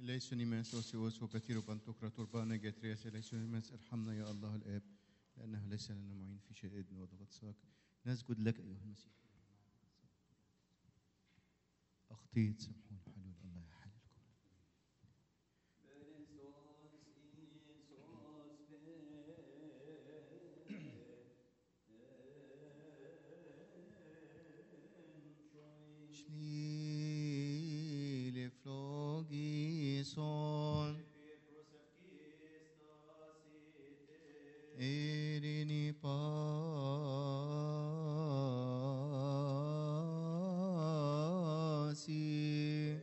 ليسونيماس وسيوس وكثير بنتكرة تربانا جاترياس ليسونيماس ارحمنا يا الله الآب لأنه ليس لنا معين في شيء ابن وضغطساك نسجد لك أيها المسيح أخطيت سامحوني حلول الله يحللكم Schnile flogison Erini pasi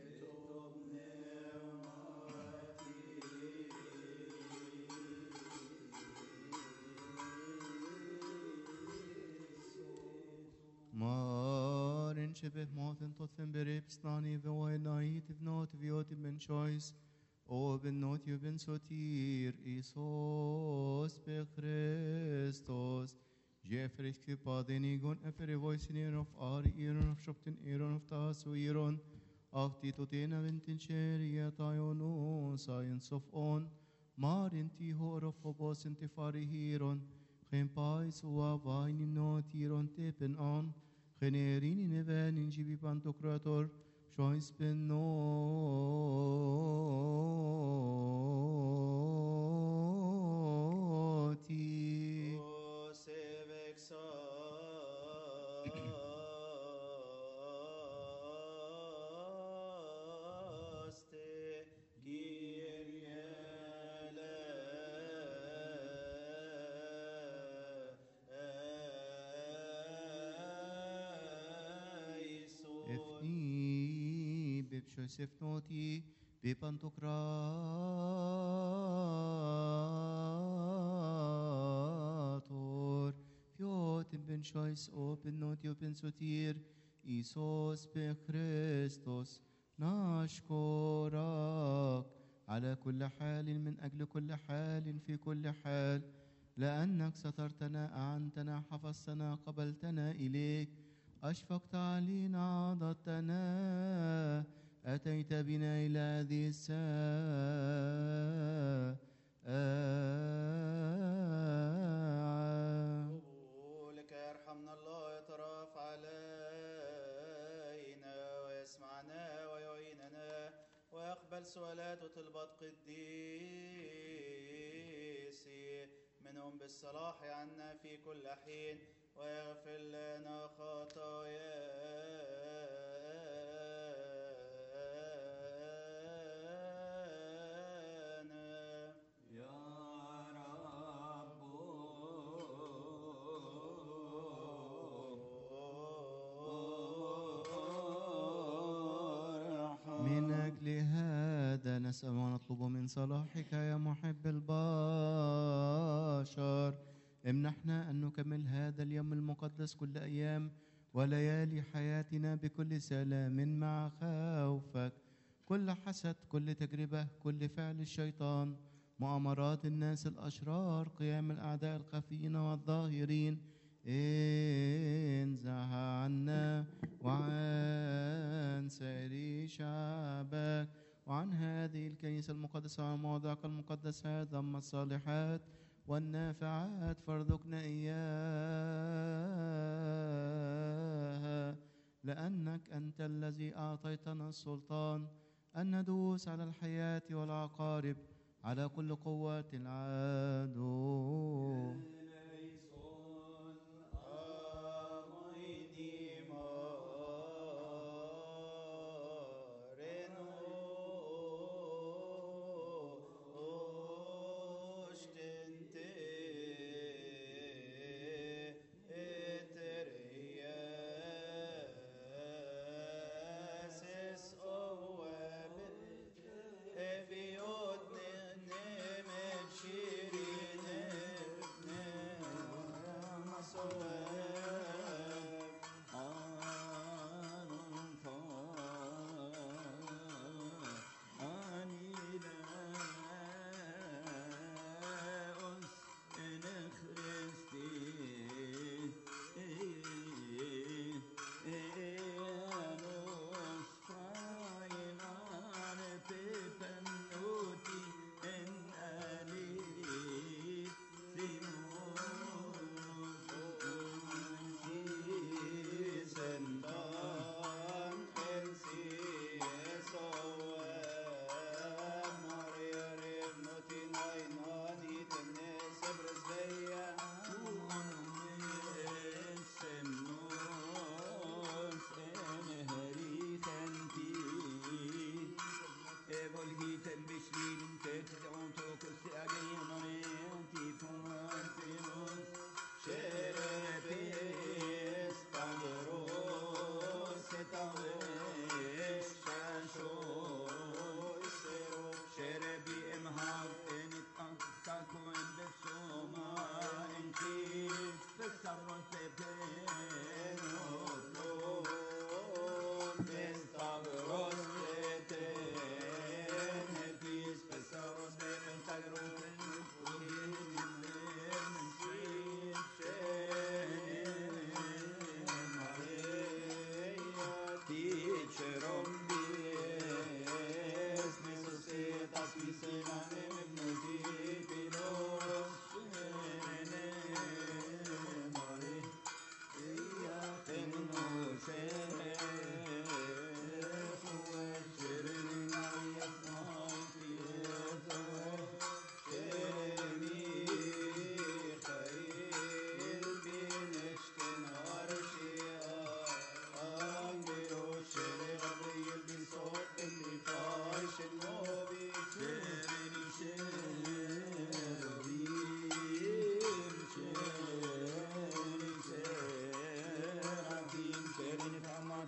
Maren شبه موتن توتن بريبسناني ووينايت بنوت فيوت بن شويس او بن نوت يبن سوتير إيسوس بخريستوس جيفريش كي باديني جون افري فويسين ايرون اوف ار ايرون اوف شوبتن ايرون اوف تاسو ايرون اختي توتينا بنتن شيريا تايونو ساينس اوف اون مارن تي هور فوبوس انت فاري هيرون خين بايس هو فايني نوتيرون تيبن اون خنيريني نبان نجيبي بانتوكراتور شويس بن نوتي افني ببشوسف نوتي ببانتوكراتور فيوت بن شويس او بن نوتي وبن سوتير إيسوس بخريستوس نشكرك على كل حال من أجل كل حال في كل حال لأنك سترتنا أعنتنا حفظتنا قبلتنا إليك أشفقت علينا عضدتنا أتيت بنا إلى هذه الساعة قولك يرحمنا الله يترف علينا ويسمعنا ويعيننا ويقبل سؤالات وطلبات قديسي منهم بالصلاح عنا في كل حين ويغفر لنا خطايانا يا رب من أجل هذا نسأل ونطلب من صلاحك يا محب البشر امنحنا أن نكمل هذا اليوم المقدس كل أيام وليالي حياتنا بكل سلام مع خوفك كل حسد كل تجربة كل فعل الشيطان مؤامرات الناس الأشرار قيام الأعداء الخفيين والظاهرين انزعها عنا وعن سائر شعبك وعن هذه الكنيسة المقدسة وعن موضعك المقدس هذا أما الصالحات والنافعات فارزقنا إياها لأنك أنت الذي أعطيتنا السلطان أن ندوس على الحياة والعقارب على كل قوات العدو Shirin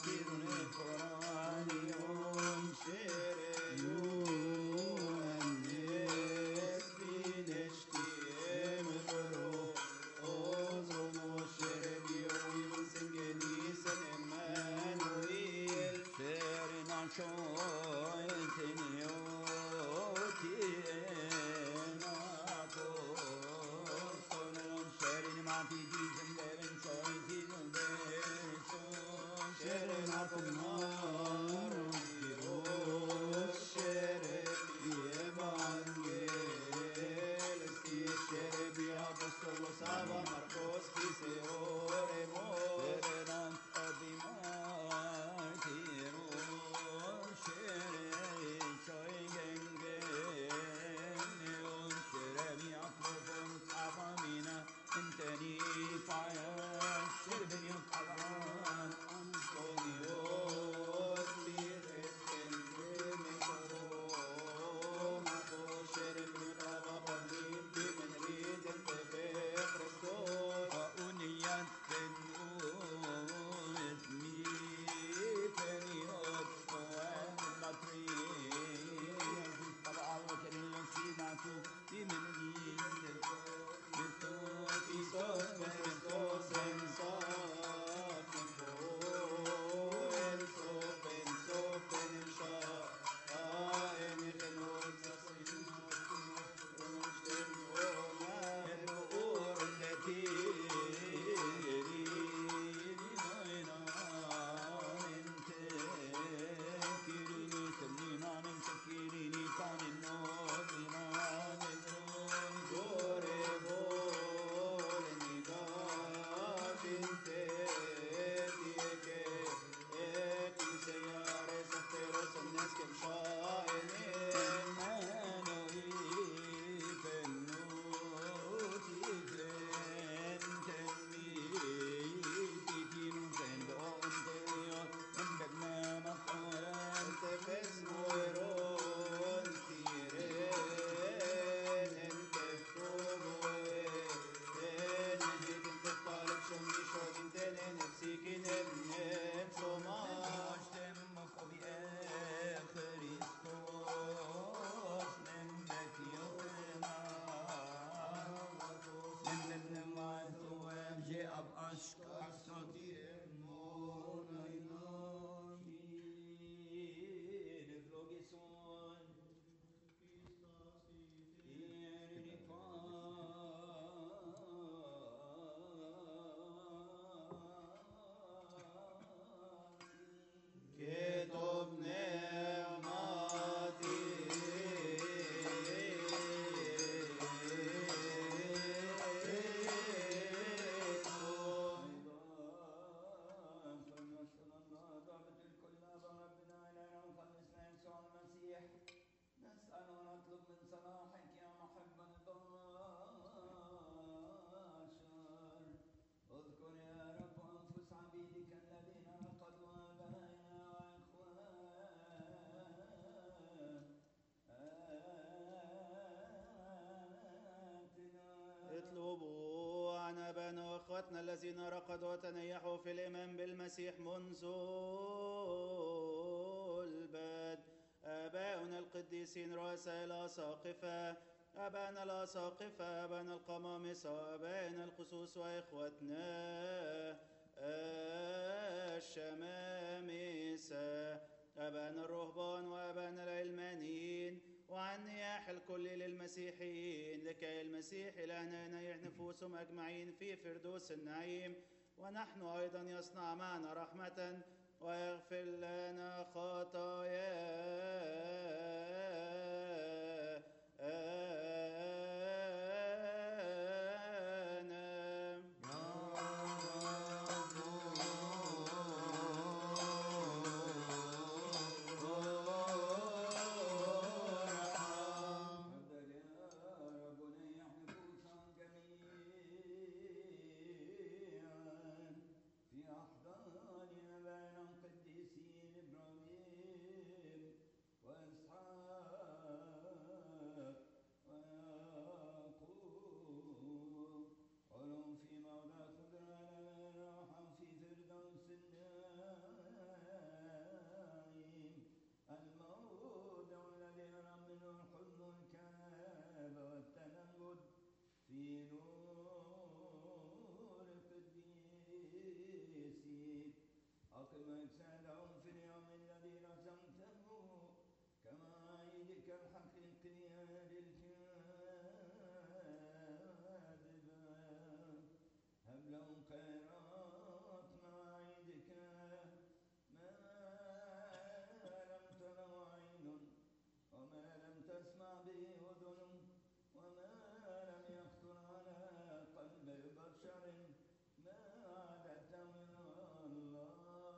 اطلبوا عن ابائنا واخواتنا الذين رقدوا وتنيحوا في الايمان بالمسيح منذ البدء اباؤنا القديسين رؤساء الاساقفه ابائنا الاساقفه ابائنا القمامسه وابائنا القصوص واخوتنا الشمامسه ابائنا الرهبان وابائنا العلمانيين وعن نياح الكل للمسيحيين لكي المسيح إلهنا ينيح نفوسهم أجمعين في فردوس النعيم ونحن أيضا يصنع معنا رحمة ويغفر لنا خطايانا تفضل يا ربنا يحفظنا جميعا في أحضان أبانا القديسين إبراهيم وسعدهم في اليوم الذي رسمته كما عيدك الحقيقية للكاذبة هب لهم خيرات مع عيدك ما لم تروا عين وما لم تسمع به أذن وما لم يخطر على قلب بشر ما عادت من الله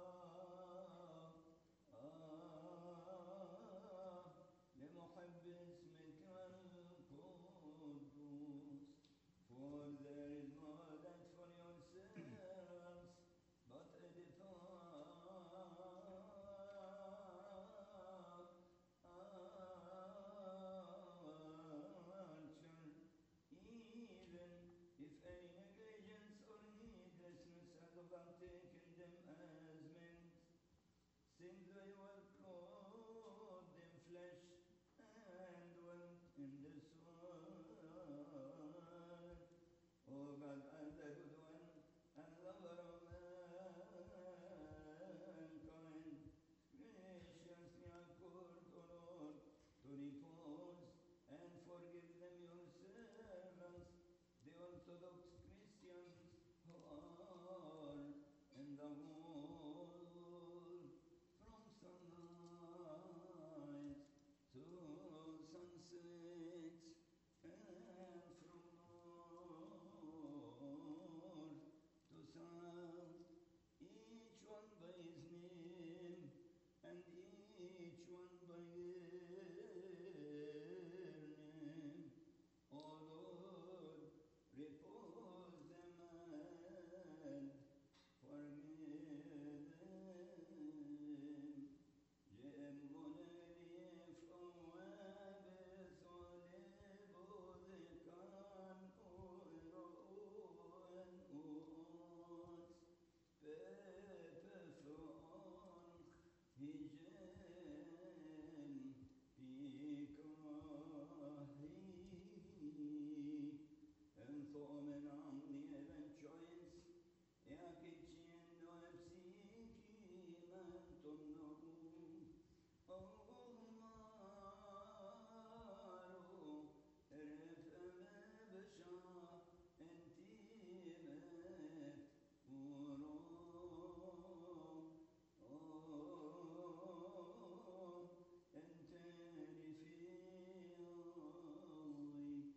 آه لمحب اسمك القدوس For there is more than for yourselves, but departure, even if any negligence or needlessness has overtaken them as men, since they were clothed in flesh and dwelt in this world. O God, as the good one and lover of mankind, graciously accord, O Lord, to repose and forgive them your servants, the Orthodox Christians who are in the world from sunrise to sunset and from north to south, each one by his name and each one by their name. O Lord, repose them and forgive them. Gemmonelif oabes olebudikan uroen uot pepefronch hijen pikahi en thomen amni even joints Eakicien no epsiki mentum nogu Omaru erefeme besha entimet uro enterifioi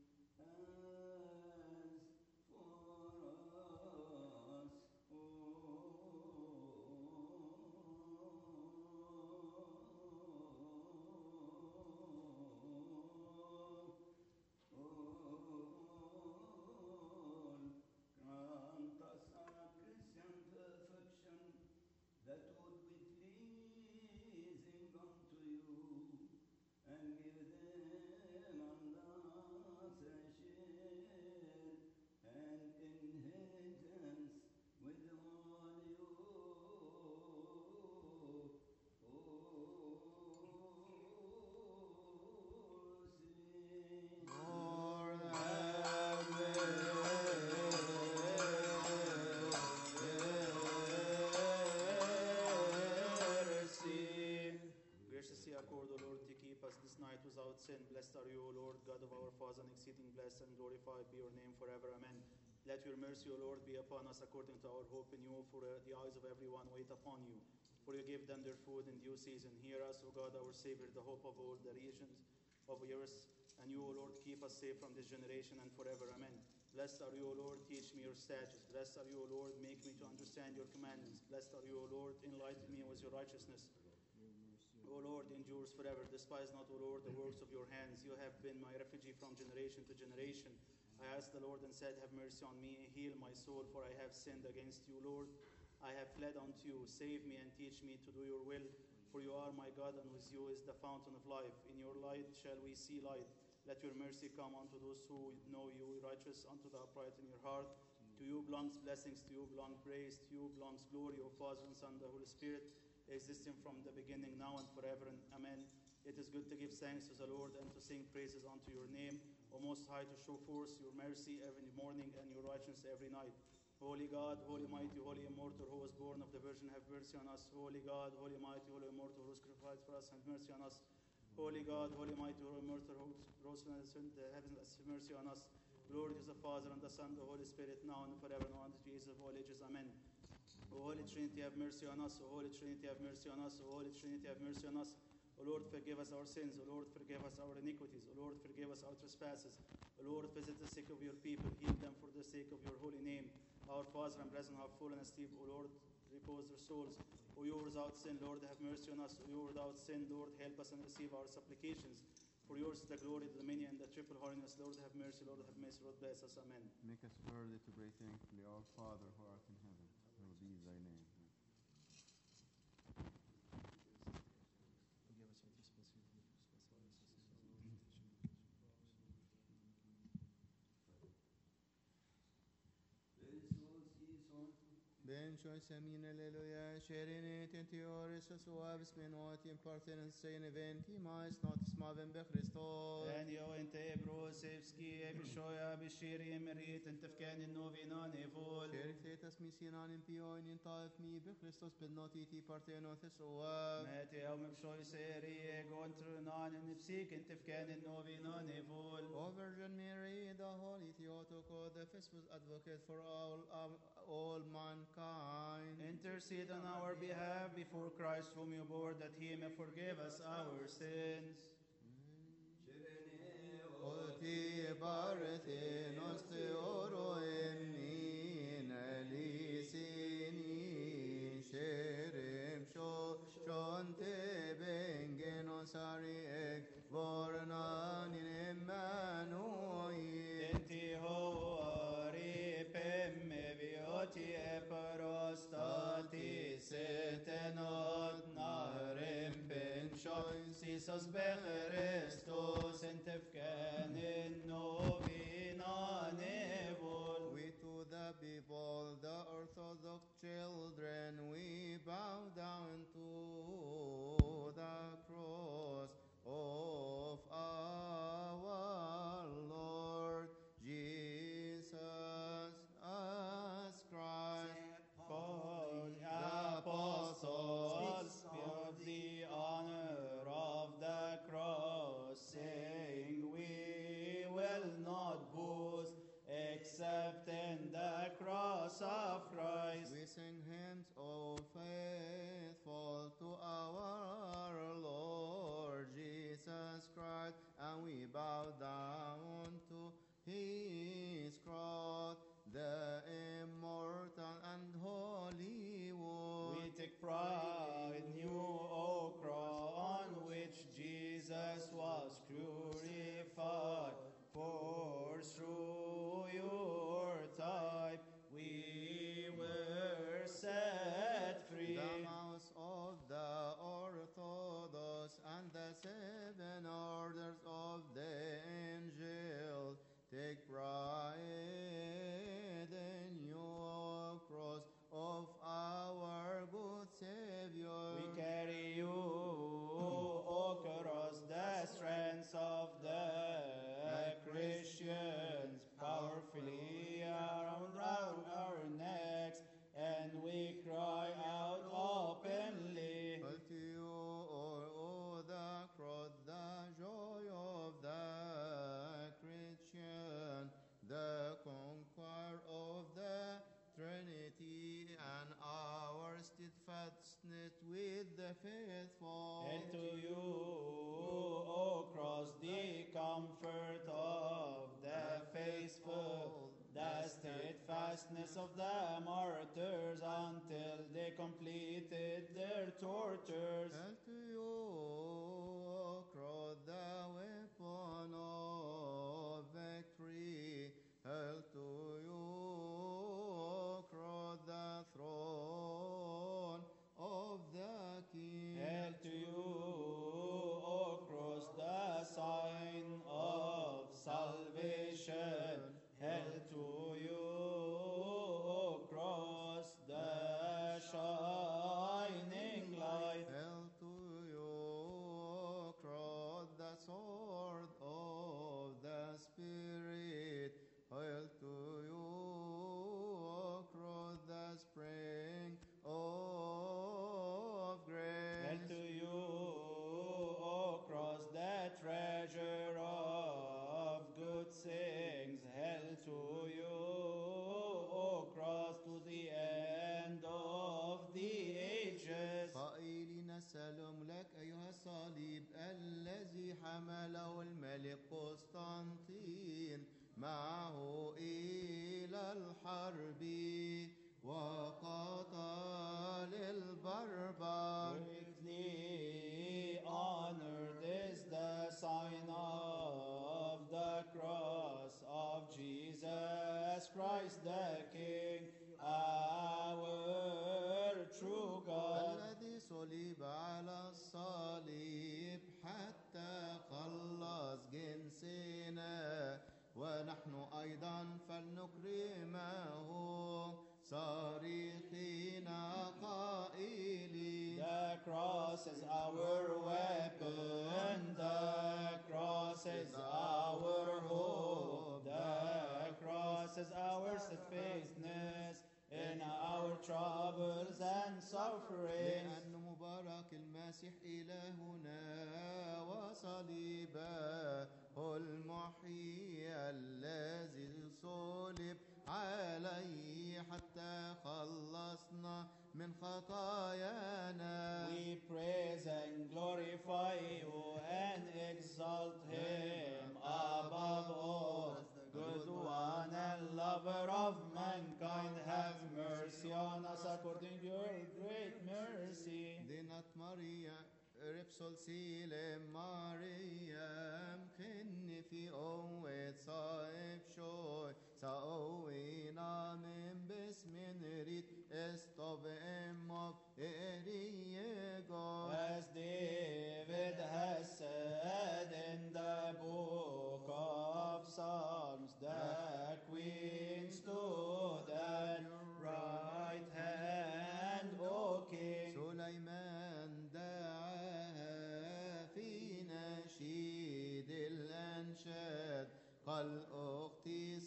as for us, all grant us our Christian perfection that would be pleasing unto you, and give them and us a share and inheritance with all you. Oh, Lord, have mercy. Graciously accord, O Lord, to keep us this night without sin. Blessed are you, O Lord, God of our fathers, and exceeding blessed and glorified be your name forever. Amen. Let your mercy, O Lord, be upon us according to our hope in you, for uh, the eyes of everyone wait upon you. For you give them their food in due season. Hear us, O God, our Savior, the hope of all the regions of yours. And you, O Lord, keep us safe from this generation and forever. Amen. Blessed are you, O Lord, teach me your statutes. Blessed are you, O Lord, make me to understand your commandments. Blessed are you, O Lord, enlighten me with your righteousness. O Lord, endures forever. Despise not, O Lord, the works of your hands. You have been my refuge from generation to generation. I asked the Lord and said, Have mercy on me, heal my soul, for I have sinned against you, Lord. I have fled unto you. Save me and teach me to do your will. For you are my God, and with you is the fountain of life. In your light shall we see light. Let your mercy come unto those who know you, righteous unto the upright in your heart. To you belongs blessings, to you belong praise, to you belongs glory, O Father and Son, the Holy Spirit, existing from the beginning, now and forever. And amen. It is good to give thanks to the Lord and to sing praises unto your name, O Most High, to show forth your mercy every morning and your righteousness every night. Holy God, holy mighty, holy immortal, who was born of the Virgin, have mercy on us. Holy God, holy mighty, holy immortal, who was crucified for us, have mercy on us. Holy God, holy mighty, holy immortal, who rose from the heavens, have mercy on us. Glory to the Father and the Son, and the Holy Spirit, now and forever, and unto Jesus of all ages. Amen. O Holy Trinity, have mercy on us. O Holy Trinity, have mercy on us. O Holy Trinity, have mercy on us. O Lord, forgive us our sins. O Lord, forgive us our iniquities. O Lord, forgive us our trespasses. O Lord, visit the sick of your people. Heal them for the sake of your holy name. Our Father and brethren have fallen asleep. O Lord, repose their souls. O you without sin, Lord, have mercy on us. O you without sin, Lord, help us and receive our supplications. For yours is the glory, the dominion, and the triple holiness. Lord, have mercy. Lord, have mercy. Lord, bless us. Amen. Make us worthy to pray thankfully, Our Father who art in heaven, hallowed be thy name. Ben choice amin alleluia, sherine tentioris suavis menot in parthenon sein eventi mais notis mavem be Christos. En jo inte brosevski, ebishoya, bishiri, emerit, inte fkan novina nevol. Keritetas misinan in pioin in taif mi be Christos ben notiti parthenon thesoa. Mete او مبشوي سيري قونتر نان نفسيك انت فكان النوفينا نيفول O Virgin Mary, the Holy Theotokos, the faithful advocate for all, um, all mankind. Intercede on our behalf before Christ whom you bore that he may forgive us our sins. Oti barete noste oro emin elisini sherem sho shonte bengenos ari ek vornan in Emmanuel. Enti hoari pemme vioti e parostati setenot narem penshoi sisos becherestos entefken in novina nevol. We to the people, the Orthodox children, we bow down to the cross of our Lord Jesus as Christ. Paul, apostles, of the honor of the cross, saying, We will not boast except in the cross of Christ. We sing hymns, O faithful to our Lord Jesus Christ, and we bow down to his cross, the immortal and holy one. We take pride in you, O cross, on which Jesus was crucified. For through your type we were set free. The mouse of the Orthodox and the seven orders of the angels take pride in your cross of our good Savior. We carry you, O cross, the strength of the Christians, powerfully around our, our necks, and we cry out openly. Hail to you, O, o the cross, the joy of the Christian, the conqueror of the Trinity, and our steadfastness with the faithful. And to you, O cross, the comfort of the faithful, the steadfastness of the martyrs until they completed their tortures. Hail to you, O cross, the weapon of victory. Hail to you, O cross, the throne of the King. Hail to you, O cross, the sign of salvation. Hail to you, O cross, the shining light. Hail to قائلين السلام لك أيها الصليب الذي حمله الملك قسطنطين معه إلى الحرب وقتل البربر Greatly honored is the sign of the cross of Jesus Christ the King, our true God. الذي صلب على الصليب حتى خلص جنسنا ونحن أيضا فلنكرمه صارخين قائلين The cross is our weapon, the cross is our hope, the cross is our steadfastness in our troubles and suffering. لأن مبارك المسيح إلهنا وصليبه المحيي الذي صلب عليه حتى خلصنا من خطايانا We praise and glorify you and exalt him above all. Good one and lover of mankind, have mercy on us according to your great mercy. دينت ماريا ربسول سيلم مريم خن في قوة صائب شوي سقوينا من باسم نريد استوب امك اقري جوي As David has said in the book of Psalms, the queen stood at your right hand, O King. سليمان دعاها في نشيد الأنشاد قال أختي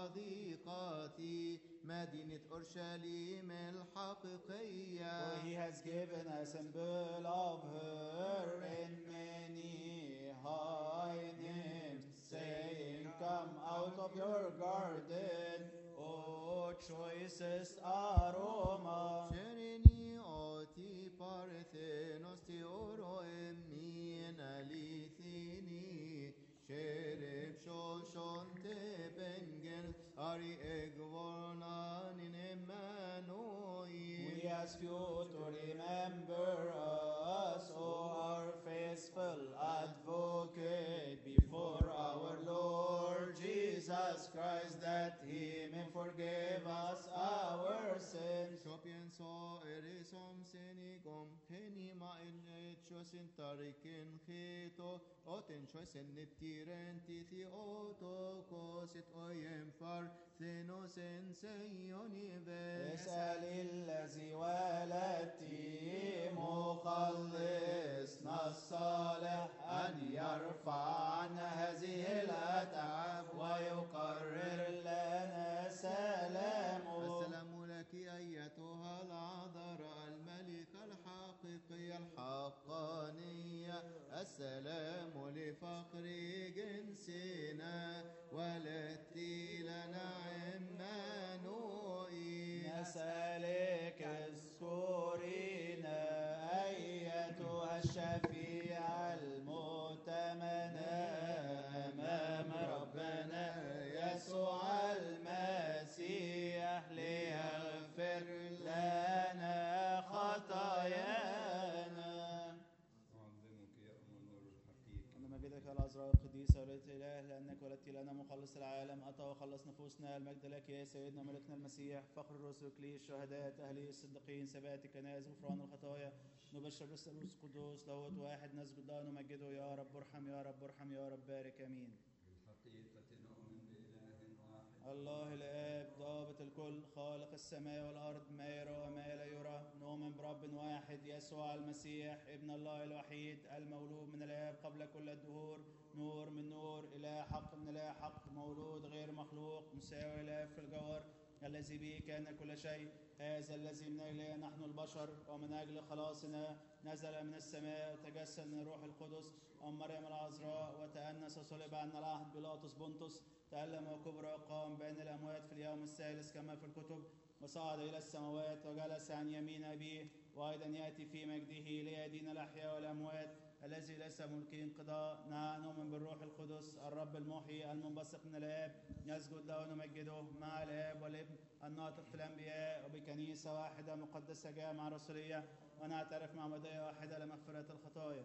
صديقتي مدينة أورشليم الحقيقية For he has given a symbol of her in many high names, saying, Come out of your garden, O choicest aroma. شرني أوتي بارثينوس تيورو إمين أليثيني شرب شوشون تبنجل أري إغورنان إمانوي We ask you to remember us, O our faithful advocate, before our Lord Jesus Christ, that he may forgive us our sins. Yo pienso erisom senigom heni ma in echos in tarikin khito oten chois en niptiren tithi oto kosit oyem far thenos en seioni اسأل الذي ولدتي مخلصنا الصالح أن يرفع عنا هذه الأتعاب ويقرر لنا سلامه السلام لك أيتها العذراء الملكة الحقيقية الحقانية السلام لفقر جنسنا ولدتي لنا عمانوئي نسألك اذكرينا أيتها الشفيعة المؤتمنة أمام ربنا يسوع المسيح ليغفر لنا خطايانا أعظمك يا أم النور الحقيقي أنا مجدك يا العذراء القديسة ولدت الإله لأنك ولدت لنا مخلص العالم أتى وخلص نفوسنا المجد لك يا سيدنا ملكنا المسيح فخر الرسل لي الشهداء أهلي الصديقين سبات الكنائس غفران الخطايا نبشر بالثالوث القدوس لاهوت واحد نسجد له نمجده يا رب ارحم يا رب ارحم يا رب بارك آمين بالحقيقة نؤمن بإله واحد الله الآب ضابط الكل خالق السماء والأرض ما يرى وما لا يرى نؤمن برب واحد يسوع المسيح ابن الله الوحيد المولود من الآب قبل كل الدهور نور من نور إله حق من إله حق مولود غير مخلوق مساوي له في الجوهر الذي به كان كل شيء هذا الذي من أجله نحن البشر ومن أجل خلاصنا نزل من السماء وتجسد من الروح القدس أم مريم العذراء وتأنس وصلب عنا العهد بيلاطس بنطس تألم وكبر وقام بين الأموات في اليوم الثالث كما في الكتب وصعد إلى السماوات وجلس عن يمين أبيه وأيضا يأتي في مجده ليدين الأحياء والأموات الذي ليس ملكه انقضاء نحن نؤمن بالروح القدس الرب المحيي المنبثق من الآب نسجد له ونمجده مع الآب والابن الناطق في الأنبياء وبكنيسة واحدة مقدسة جامعة رسولية ونعترف مع مدية واحدة لمغفرة الخطايا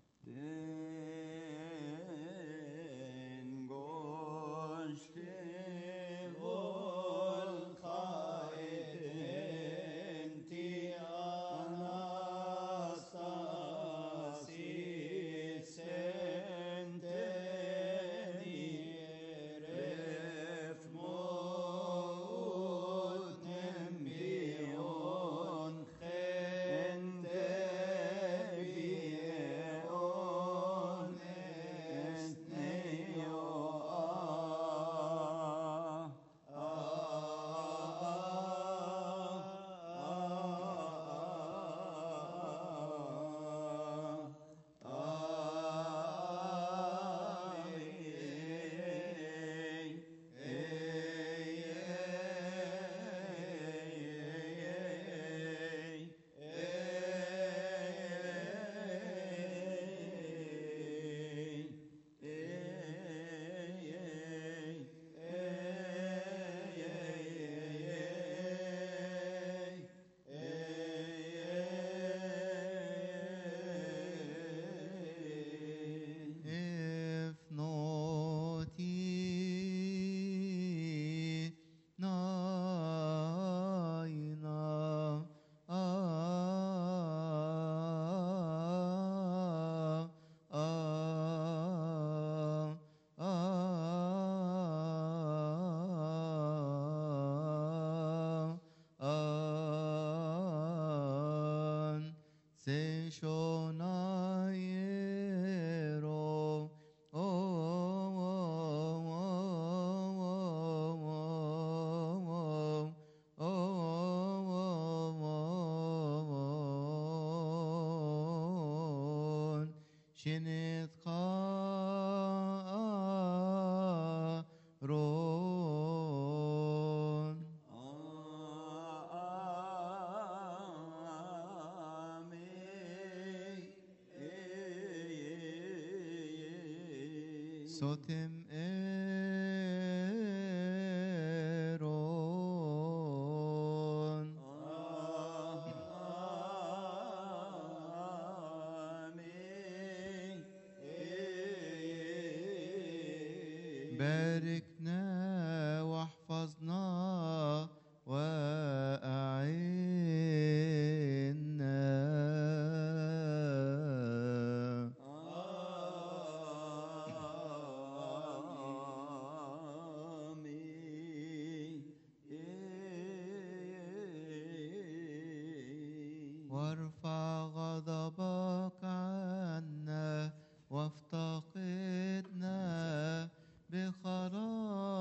If noti naina ah ah ah an se shonaiero شنت قارون Sotem eron باركنا واحفظنا وأعنا وارفع غضبك عنا وافتقدنا بخلاصك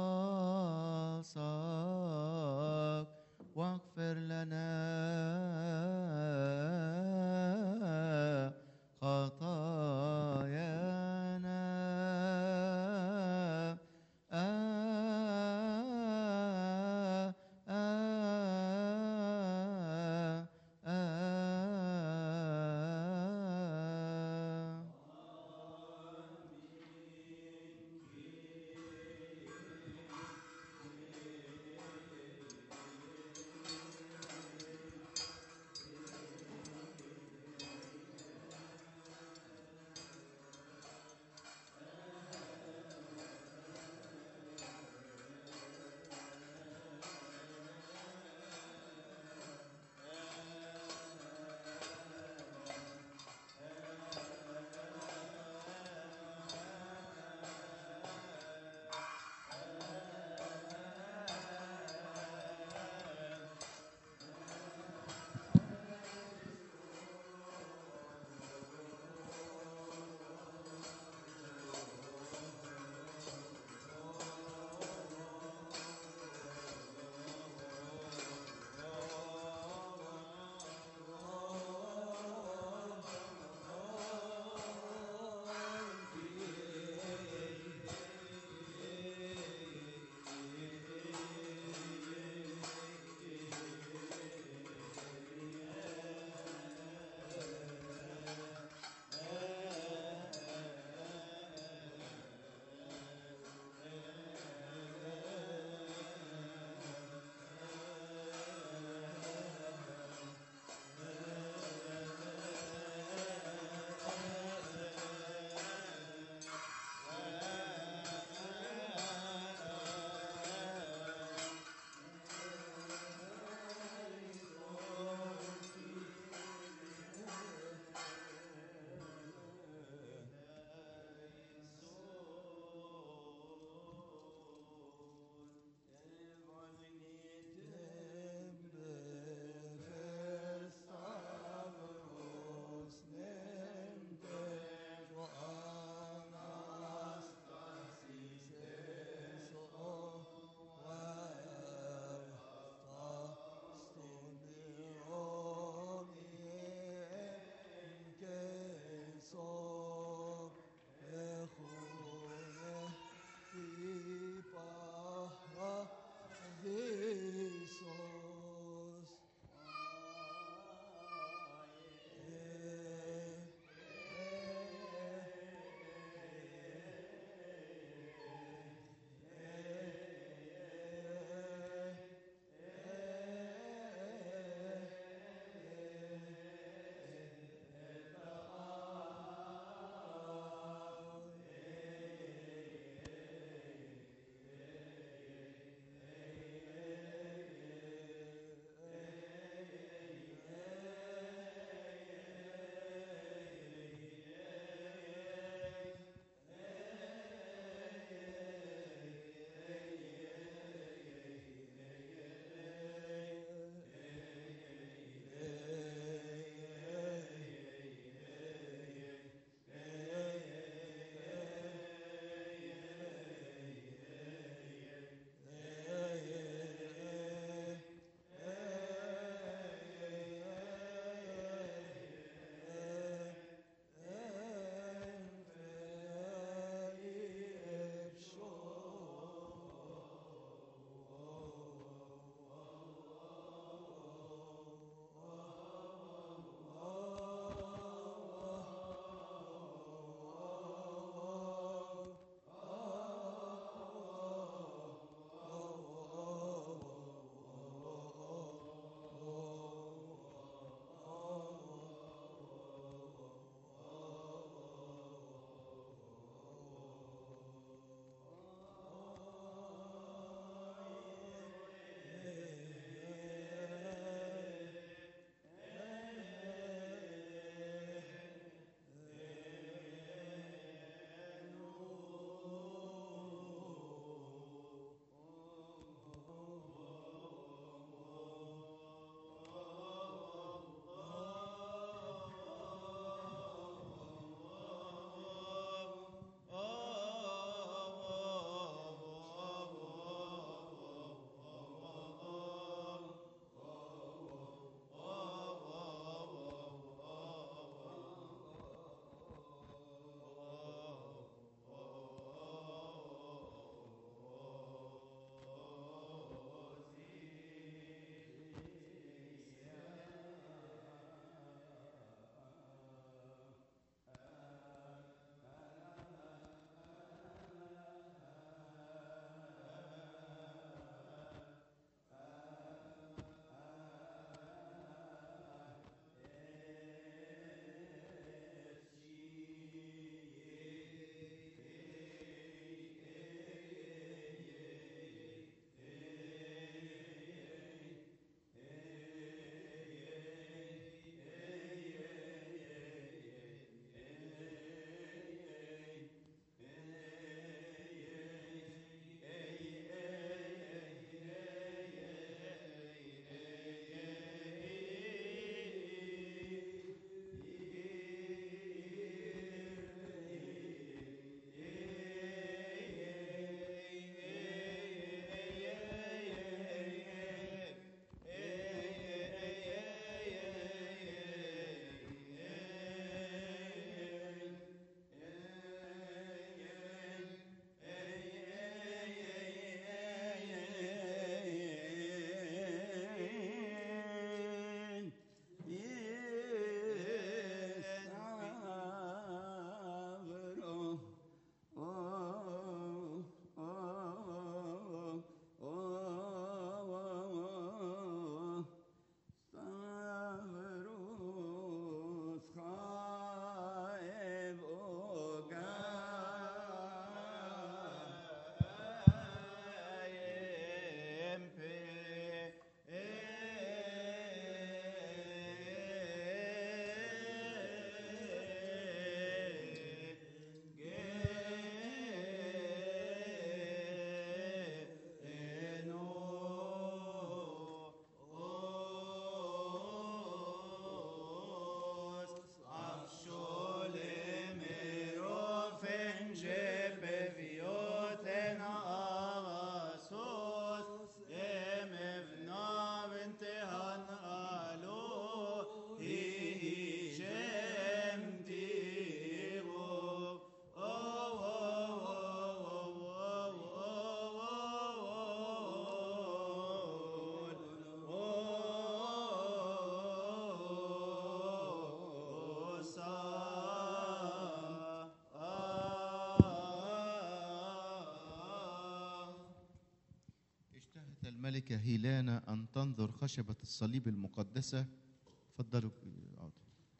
الملكة هيلانا أن تنظر خشبة الصليب المقدسة تفضلوا اقعدوا.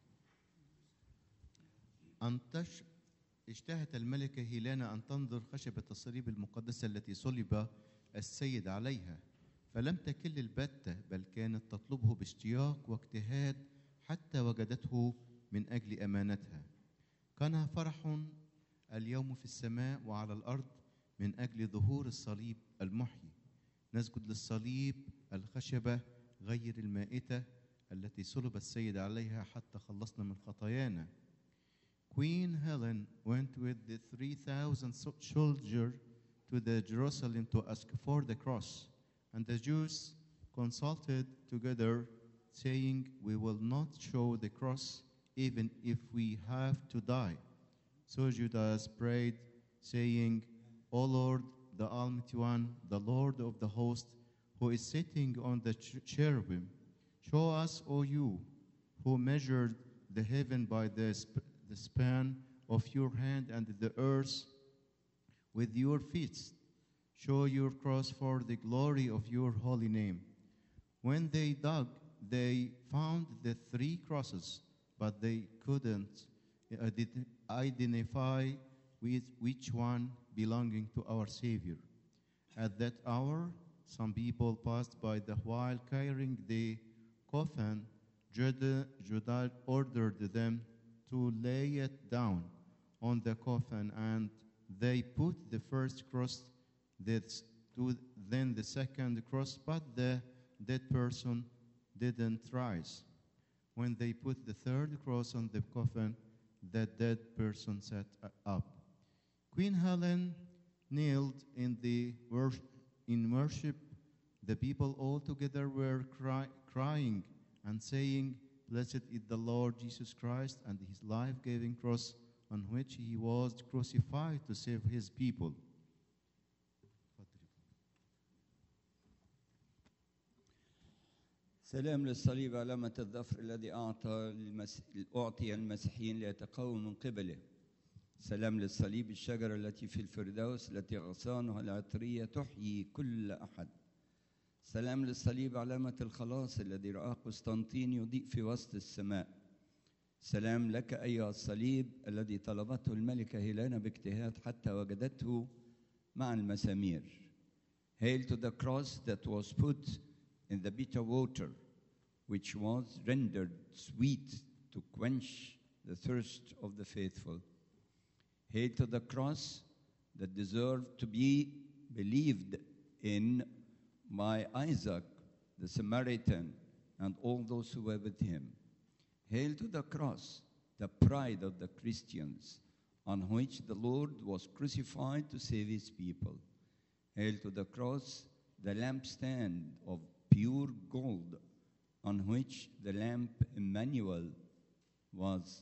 أن تش... اشتهت الملكة هيلانا أن تنظر خشبة الصليب المقدسة التي صلب السيد عليها فلم تكل البتة بل كانت تطلبه باشتياق واجتهاد حتى وجدته من أجل أمانتها كان فرح اليوم في السماء وعلى الأرض من أجل ظهور الصليب المحيي نسجد للصليب الخشبة غير المائتة التي صلب السيد عليها حتى خلصنا من خطايانا Queen Helen went with the 3,000 so- soldiers to the Jerusalem to ask for the cross. And the Jews consulted together, saying, We will not show the cross even if we have to die. So Judas prayed, saying, O Lord, the Almighty One, the Lord of the host, who is sitting on the ch- cherubim, show us, O you, who measured the heaven by the, sp- the span of your hand and the earth with your feet. Show your cross for the glory of your holy name. When they dug, they found the three crosses, but they couldn't ident- identify with which one belonging to our Savior. At that hour, some people passed by the while carrying the coffin. Judah, Judah ordered them to lay it down on the coffin, and they put the first cross, that to, then the second cross, but the dead person didn't rise. When they put the third cross on the coffin, the dead person sat up. Queen Helen kneeled in the wor- in worship. The people all together were cry- crying and saying, Blessed is the Lord Jesus Christ and his life-giving cross on which he was crucified to save his people. سلام للصليب علامة الظفر الذي أعطى المس... أعطي المسيحيين ليتقووا من قبله سلام للصليب الشجرة التي في الفردوس التي غصانها العطرية تحيي كل أحد سلام للصليب علامة الخلاص الذي رآه قسطنطين يضيء في وسط السماء سلام لك أيها الصليب الذي طلبته الملكة هيلانا باجتهاد حتى وجدته مع المسامير Hail to the cross that was put in the bitter water, which was rendered sweet to quench the thirst of the faithful. Hail to the cross that deserved to be believed in by Isaac, the Samaritan, and all those who were with him. Hail to the cross, the pride of the Christians, on which the Lord was crucified to save his people. Hail to the cross, the lampstand of pure gold, on which the lamp Emmanuel was,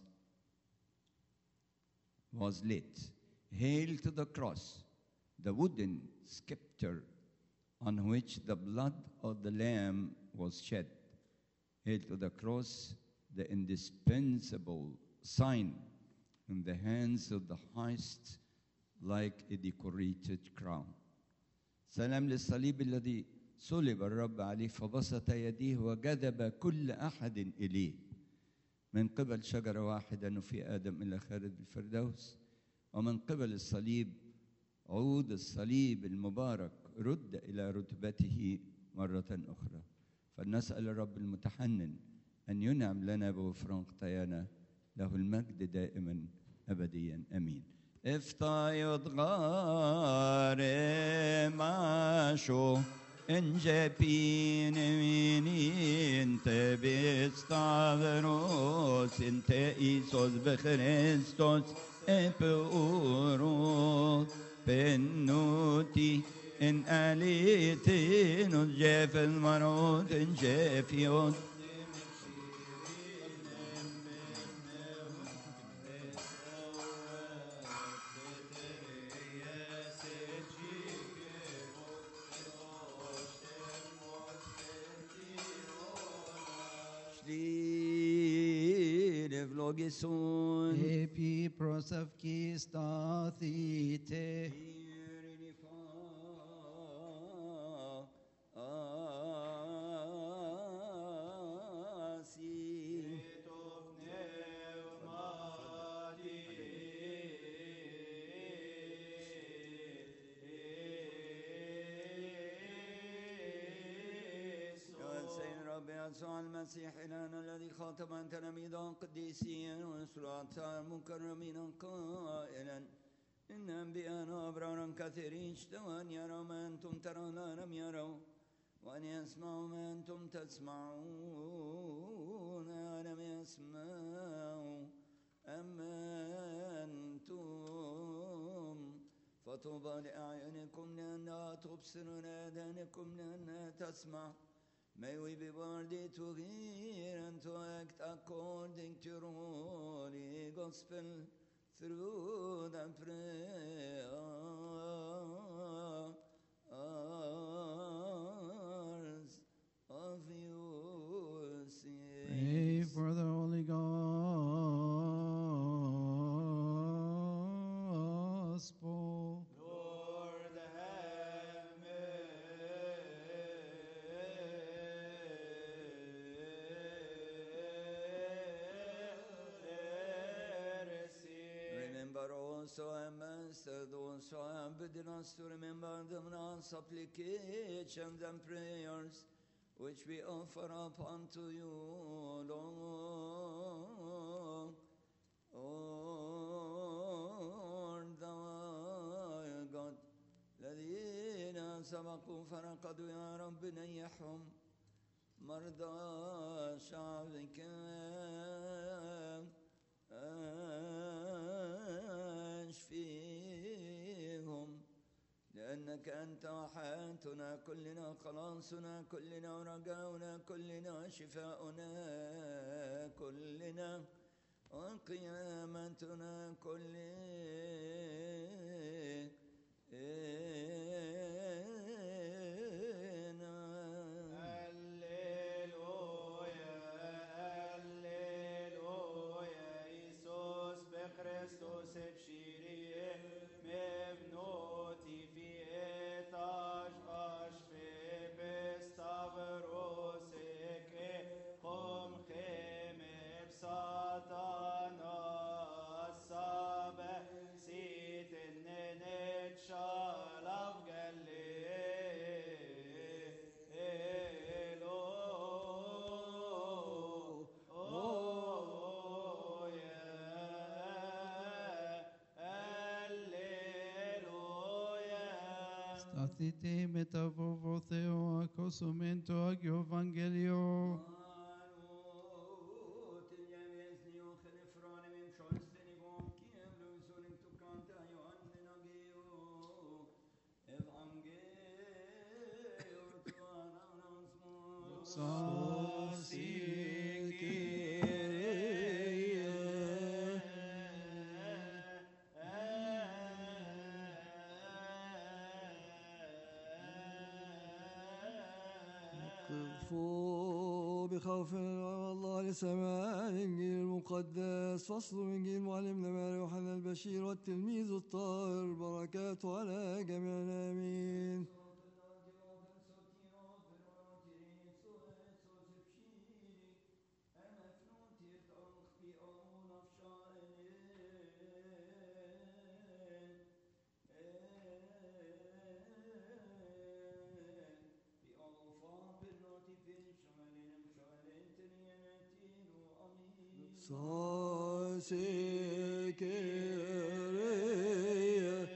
was lit. Hail to the cross, the wooden scepter on which the blood of the Lamb was shed. Hail to the cross, the indispensable sign in the hands of the highest, like a decorated crown. سلام للصليب الذي صلب الرب عليه فبسط يديه وجذب كل احد اليه من قبل شجره واحده نفي ادم الى خارج الفردوس ومن قبل الصليب عود الصليب المبارك رد الى رتبته مره اخرى فلنسال الرب المتحنن ان ينعم لنا بغفران خطايانا له المجد دائما ابديا امين افتايض غار ماشو انجا بين مني انت بستافروس انت ايسوس بخريستوس ابورو بنوتي ان اليتي نجاف المرود انجاف يود Slir vlogeson Epi prosavki stathite. Ah, رب يسوع المسيح إلهنا الذي خاطب تلاميذه القديسين وسلاطة المكرمين قائلا إن أنبياءنا أبرارا كثيرين اشتهوا أن يروا ما أنتم ترون لم يروا وأن يسمعوا ما أنتم تسمعون ولم يسمعوا أما أنتم فطوبى لأعينكم لأنها تبصر ولآذانكم لأنها تسمع May we be worthy to hear and to act according to your holy gospel through the prayers of your Pray saints. for the Holy Gospel. Lord, have mercy. Remember also, our Master, those who have bidden us to remember them in our supplications and prayers, which we offer up unto you, Lord. Lord, thou art God, الذين سبقوا فرقدوا يا رب نيحهم مرضى شعبك اشفيهم لأنك أنت حياتنا كلنا خلاصنا كلنا ورجاؤنا كلنا شفاؤنا كلنا وقيامتنا كلنا Alleluia, Alleluia, Iisus pe Hristos ebșirie, mevnoti fietaș aș fe pe stavrose che hom chemeb satana sabe sit nenet shalav Galileo. Oh, yeah. Alleluia. Statite metavovo theo acosumento agio evangelio. قفوا بخوف الله لسماع الإنجيل المقدس فصل من إنجيل معلمنا ماري يوحنا البشير والتلميذ الطاهر بركاته على جميعنا آمين Sasekere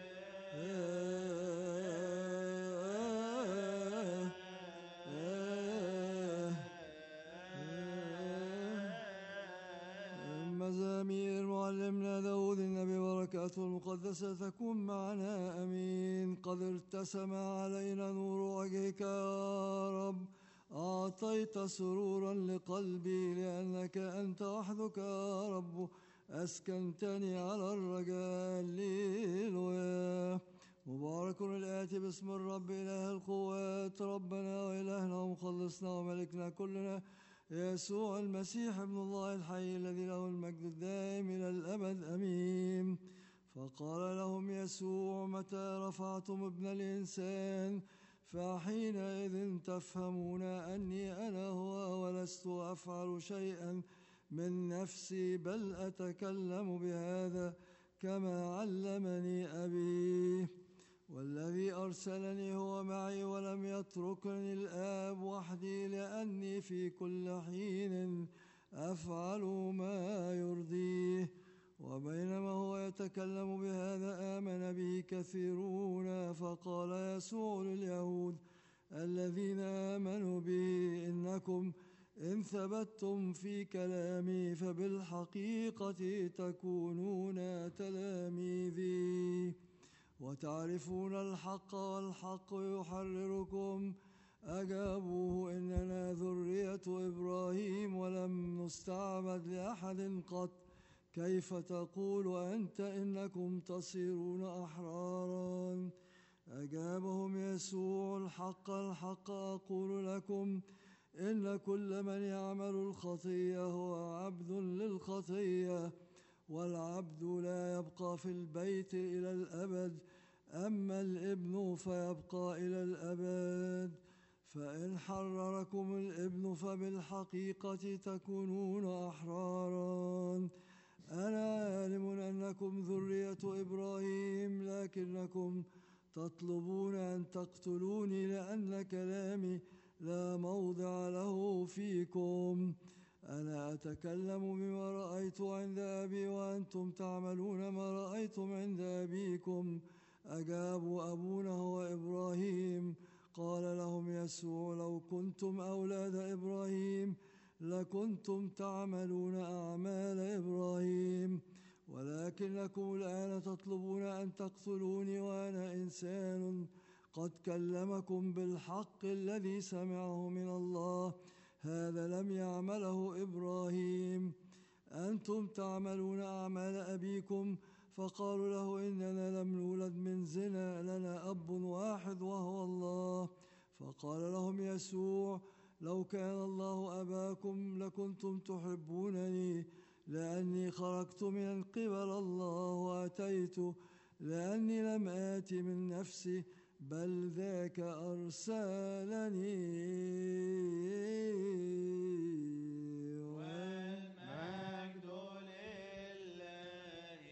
مزامير معلمنا داود النبي بركاته المقدسة تكون معنا أمين قد ارتسم علينا نور وجهك يا رب أعطيت سرورا لقلبي لأنك أنت وحدك يا رب أسكنتني على الرجاء الليلويا مبارك الآتي باسم الرب إله القوات ربنا وإلهنا ومخلصنا وملكنا كلنا يسوع المسيح ابن الله الحي الذي له المجد الدائم إلى الأبد أمين فقال لهم يسوع متى رفعتم ابن الإنسان فحينئذ تفهمون أني أنا هو ولست أفعل شيئا من نفسي بل أتكلم بهذا كما علمني أبي والذي أرسلني هو معي ولم يتركني الآب وحدي لأني في كل حين أفعل ما يرضيه وبينما هو يتكلم بهذا آمن به كثيرون فقال يسوع لليهود الذين آمنوا به إنكم إن ثبتتم في كلامي فبالحقيقة تكونون تلاميذي وتعرفون الحق والحق يحرركم أجابوه إننا ذرية إبراهيم ولم نستعبد لأحد قط كيف تقول أنت إنكم تصيرون أحرارا أجابهم يسوع الحق الحق أقول لكم إن كل من يعمل الخطية هو عبد للخطية والعبد لا يبقى في البيت إلى الأبد أما الابن فيبقى إلى الأبد فإن حرركم الابن فبالحقيقة تكونون أحرارا أنا عالم أنكم ذرية إبراهيم لكنكم تطلبون أن تقتلوني لأن كلامي لا موضع له فيكم أنا أتكلم بما رأيت عند أبي وأنتم تعملون ما رأيتم عند أبيكم أجابوا أبونا هو إبراهيم قال لهم يسوع لو كنتم أولاد إبراهيم لكنتم تعملون أعمال إبراهيم ولكنكم الآن تطلبون أن تقتلوني وأنا إنسان قد كلمكم بالحق الذي سمعه من الله هذا لم يعمله إبراهيم أنتم تعملون أعمال أبيكم فقالوا له إننا لم نولد من زنا لنا أب واحد وهو الله فقال لهم يسوع لو كان الله أباكم لكنتم تحبونني لأني خرجت من قبل الله وأتيت لأني لم آت من نفسي بل ذاك أرسلني والمجد لله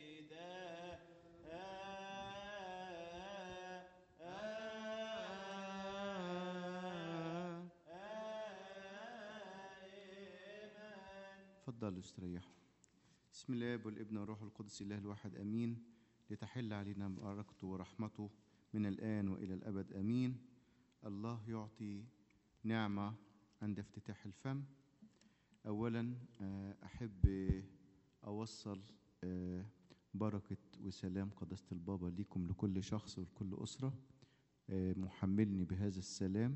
دائما تفضلوا استريحوا بسم الله والابن والروح القدس الله الواحد امين لتحل علينا بركته ورحمته من الان والى الابد امين الله يعطي نعمه عند افتتاح الفم اولا آه، احب اوصل آه، بركه وسلام قداسه البابا ليكم لكل شخص ولكل اسره آه، محملني بهذا السلام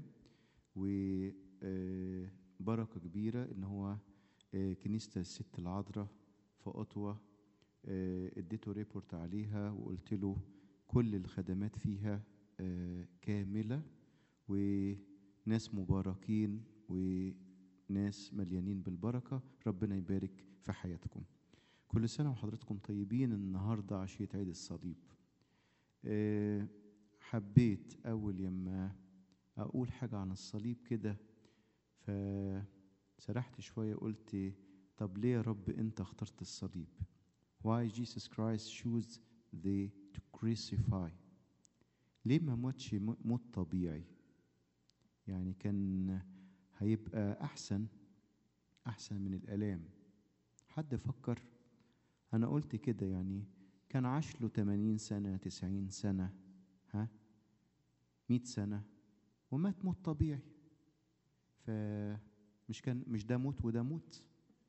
وبركه كبيره ان هو آه، كنيسة الست العذراء في أوتوا آه، اديته ريبورت عليها وقلت له كل الخدمات فيها آه، كاملة وناس مباركين وناس مليانين بالبركة ربنا يبارك في حياتكم كل سنة وحضراتكم طيبين النهاردة عشية عيد الصليب آه، حبيت أول يما أقول حاجة عن الصليب كده فسرحت شوية قلت طب ليه يا رب أنت اخترت الصليب Why Jesus Christ chose the to crucify ليه ما موتش م- موت طبيعي يعني كان هيبقى أحسن أحسن من الآلام حد فكر أنا قلت كده يعني كان عاش له 80 سنة 90 سنة ها 100 سنة ومات موت طبيعي فمش كان مش ده موت وده موت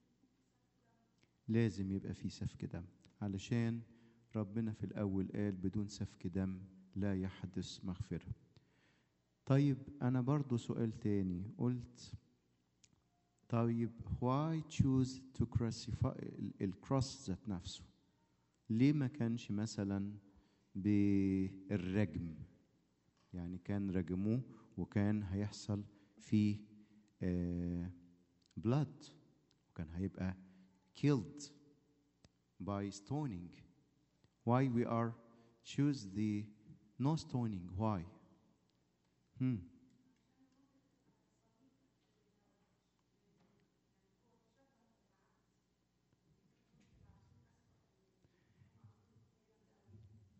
لازم يبقى في سفك دم علشان ربنا في الأول قال بدون سفك دم لا يحدث مغفرة طيب أنا برضو سؤال تاني قلت طيب why choose to crucify ال- الكروس ذات نفسه ليه ما كانش مثلا بالرجم يعني كان رجموه وكان هيحصل فيه آه blood وكان هيبقى killed by stoning why we are choose the no stoning why hmm.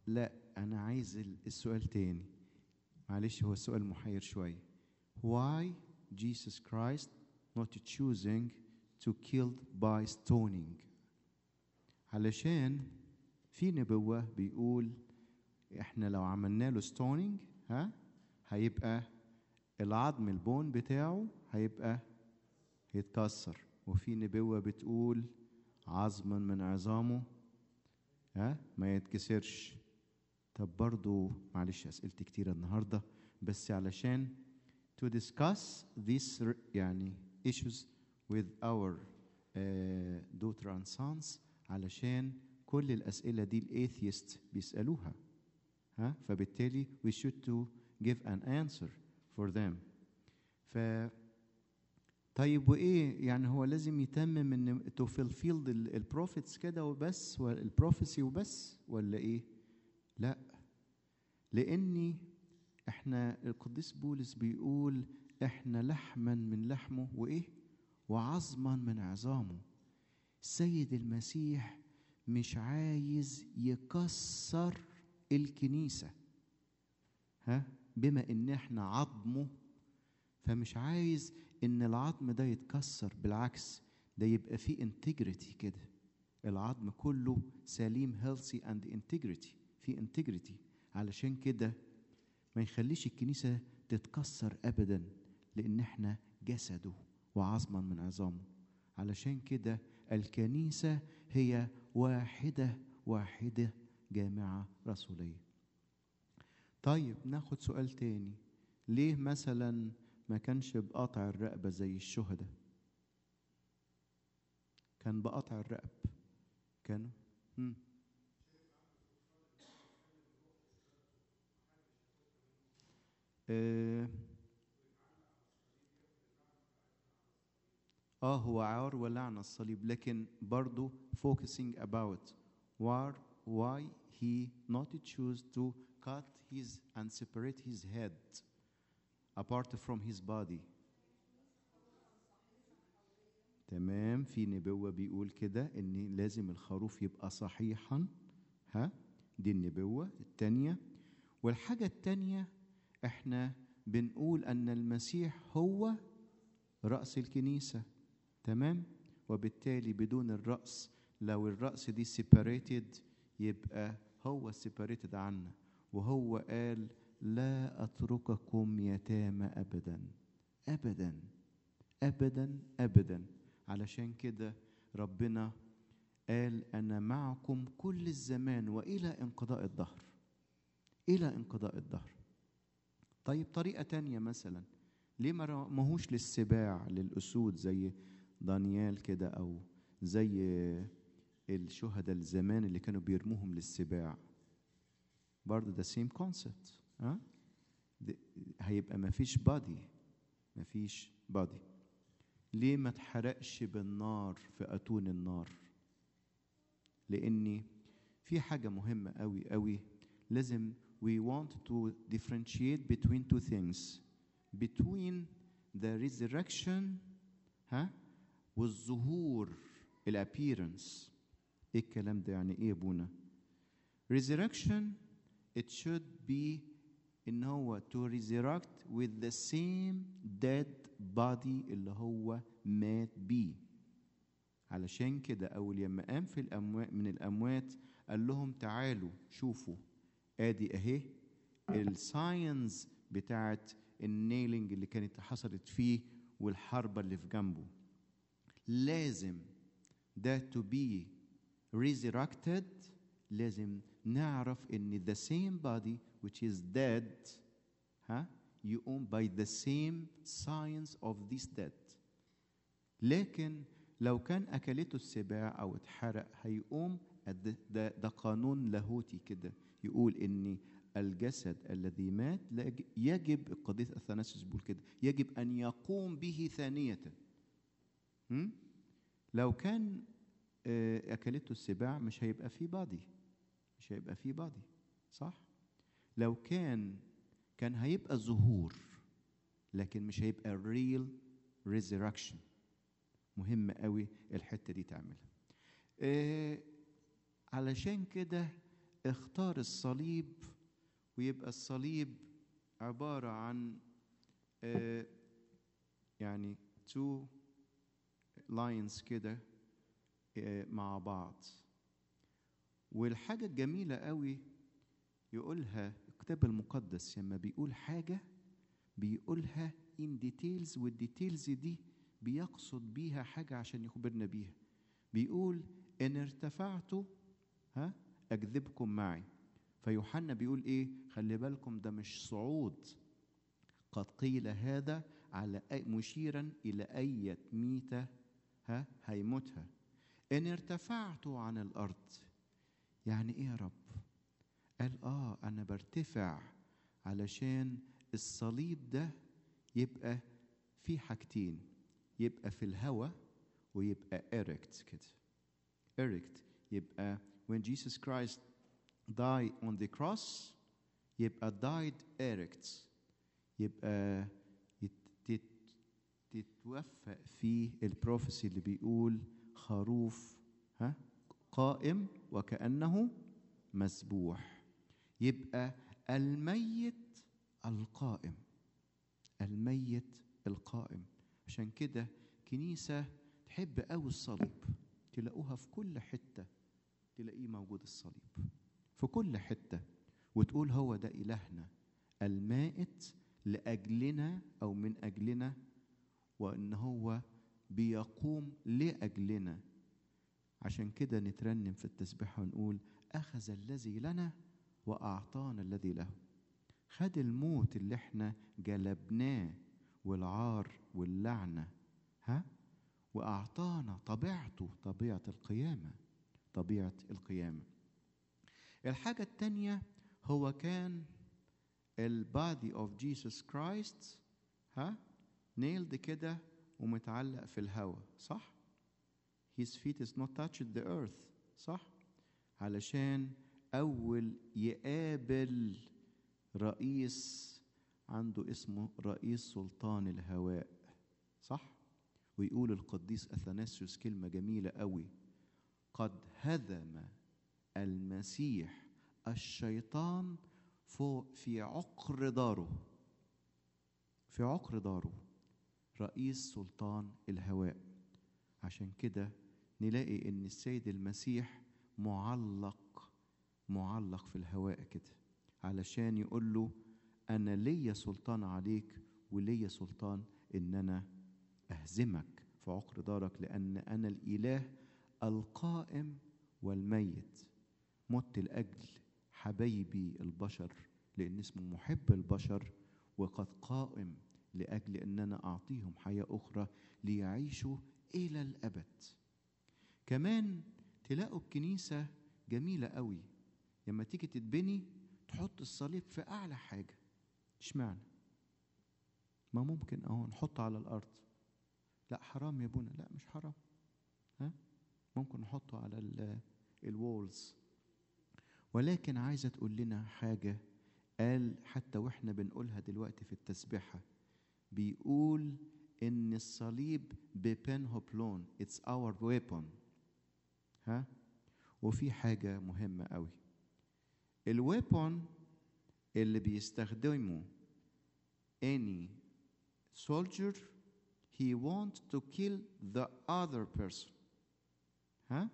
لا انا عايز ال- السؤال تاني معلش هو السؤال محير شويه why Jesus Christ not choosing to killed by stoning علشان في نبوة بيقول احنا لو عملنا له ستونينج ها هيبقى العظم البون بتاعه هيبقى هيتكسر وفي نبوة بتقول عظما من عظامه ها ما يتكسرش طب برضو معلش أسئلتي كتيرة النهاردة بس علشان to discuss these r- يعني issues with our uh, daughter and sons علشان كل الأسئلة دي الأثيست بيسألوها ها فبالتالي we should to give an answer for them ف طيب وايه يعني هو لازم يتمم ان to fulfill البروفيتس كده وبس والبروفيسي وبس ولا ايه لا لاني احنا القديس بولس بيقول احنا لحما من لحمه وايه وعظما من عظامه السيد المسيح مش عايز يكسر الكنيسه ها بما ان احنا عظمه فمش عايز ان العظم ده يتكسر بالعكس ده يبقى فيه انتجريتي كده العظم كله سليم healthy and integrity في انتجريتي علشان كده ما يخليش الكنيسة تتكسر أبدا لأن احنا جسده وعظما من عظامه علشان كده الكنيسة هي واحدة واحدة جامعة رسولية طيب ناخد سؤال تاني ليه مثلا ما كانش بقطع الرقبة زي الشهداء كان بقطع الرقب كانوا مم. آه اه هو عار ولعن الصليب لكن برضو focusing about why why he not choose to cut his and separate his head apart from his body تمام في نبوة بيقول كده ان لازم الخروف يبقى صحيحا ها دي النبوة التانية والحاجة التانية احنا بنقول ان المسيح هو رأس الكنيسة تمام وبالتالي بدون الرأس لو الرأس دي separated يبقى هو separated عنا وهو قال لا أترككم يتامى أبدا أبدا أبدا أبدا علشان كده ربنا قال أنا معكم كل الزمان وإلى انقضاء الدهر إلى انقضاء الدهر طيب طريقة تانية مثلا ليه ما رموهوش للسباع للأسود زي دانيال كده أو زي الشهداء الزمان اللي كانوا بيرموهم للسباع برضه ده سيم كونسبت ها ده- هيبقى مفيش بادي مفيش بادي ليه ما اتحرقش بالنار في أتون النار لأني في حاجة مهمة قوي قوي لازم we want to differentiate between two things between the resurrection ها والظهور الappearance ايه الكلام ده يعني ايه يا ابونا resurrection it should be ان هو to resurrect with the same dead body اللي هو مات بيه علشان كده اول لما قام في الاموات من الاموات قال لهم تعالوا شوفوا ادي اهي الساينز بتاعت النيلينج اللي كانت حصلت فيه والحربة اللي في جنبه لازم ده to be resurrected لازم نعرف ان the same body which is dead ها يقوم by the same signs of this death لكن لو كان اكلته السباع او اتحرق هيقوم ده, ده, ده قانون لاهوتي كده يقول ان الجسد الذي مات لا يج- يجب القديس اثناسيوس بيقول كده يجب ان يقوم به ثانيه هم؟ لو كان آه، اكلته السباع مش هيبقى فيه بادي مش هيبقى فيه بادي صح لو كان كان هيبقى ظهور لكن مش هيبقى real resurrection مهم قوي الحته دي تعملها آه علشان كده اختار الصليب ويبقى الصليب عبارة عن آه، يعني تو لاينز كده آه، مع بعض والحاجة الجميلة قوي يقولها الكتاب المقدس لما بيقول حاجة بيقولها in details والديتيلز دي بيقصد بيها حاجة عشان يخبرنا بيها بيقول إن ارتفعت ها أجذبكم معي فيوحنا بيقول إيه خلي بالكم ده مش صعود قد قيل هذا على أي مشيرا إلى أية ميتة ها هيموتها إن ارتفعت عن الأرض يعني إيه يا رب قال آه أنا برتفع علشان الصليب ده يبقى في حاجتين يبقى في الهواء ويبقى erect كده erect يبقى when Jesus Christ died on the cross يبقى died erect يبقى يت- تت- تتوفق فيه البروفيسي اللي بيقول خروف ها قائم وكأنه مسبوح يبقى الميت القائم الميت القائم عشان كده كنيسة تحب قوي الصليب تلاقوها في كل حتة تلاقيه موجود الصليب في كل حتة وتقول هو ده إلهنا المائت لأجلنا أو من أجلنا وإن هو بيقوم لأجلنا عشان كده نترنم في التسبيح ونقول أخذ الذي لنا وأعطانا الذي له خد الموت اللي احنا جلبناه والعار واللعنة ها وأعطانا طبيعته طبيعة القيامة طبيعة القيامة الحاجة التانية هو كان البادي اوف جيسوس كرايست ها نيلد كده ومتعلق في الهواء صح his feet is not touched the earth صح علشان أول يقابل رئيس عنده اسمه رئيس سلطان الهواء صح ويقول القديس أثناسيوس كلمة جميلة قوي قد هدم المسيح الشيطان فوق في عقر داره في عقر داره رئيس سلطان الهواء عشان كده نلاقي ان السيد المسيح معلق معلق في الهواء كده علشان يقول له انا ليا سلطان عليك وليا سلطان ان انا اهزمك في عقر دارك لان انا الاله القائم والميت مت لاجل حبايبي البشر لان اسمه محب البشر وقد قائم لاجل ان انا اعطيهم حياه اخرى ليعيشوا الى الابد كمان تلاقوا الكنيسه جميله قوي لما تيجي تتبني تحط الصليب في اعلى حاجه اشمعنى ما ممكن اهو نحطه على الارض لا حرام يا ابونا لا مش حرام ها ممكن نحطه على ال- الوولز ولكن عايزه تقول لنا حاجه قال حتى واحنا بنقولها دلوقتي في التسبيحه بيقول ان الصليب ببن هوبلون اتس اور ويبون ها وفي حاجه مهمه قوي الويبون اللي بيستخدمه any soldier he wants to kill the other person ها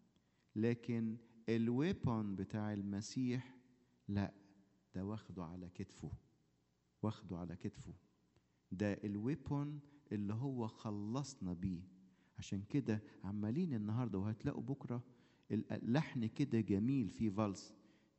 لكن الويبون بتاع المسيح لا ده واخده على كتفه واخده على كتفه ده الويبون اللي هو خلصنا بيه عشان كده عمالين النهارده وهتلاقوا بكره اللحن كده جميل فيه فالس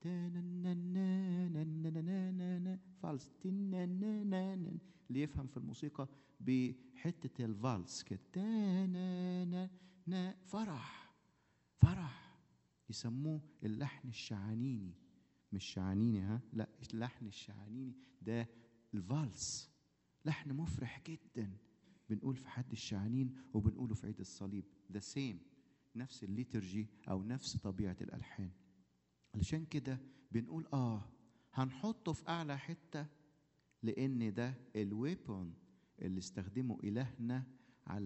تانانانانانانانانا، فالس تنانانانا. اللي يفهم في الموسيقى بحته الفالس كده تانانا نا فرح فرح يسموه اللحن الشعانيني مش شعانيني ها لا اللحن الشعانيني ده الفالس لحن مفرح جدا بنقول في حد الشعانين وبنقوله في عيد الصليب ذا سيم نفس الليترجي او نفس طبيعه الالحان علشان كده بنقول اه هنحطه في اعلى حته لان ده الويبون اللي استخدمه الهنا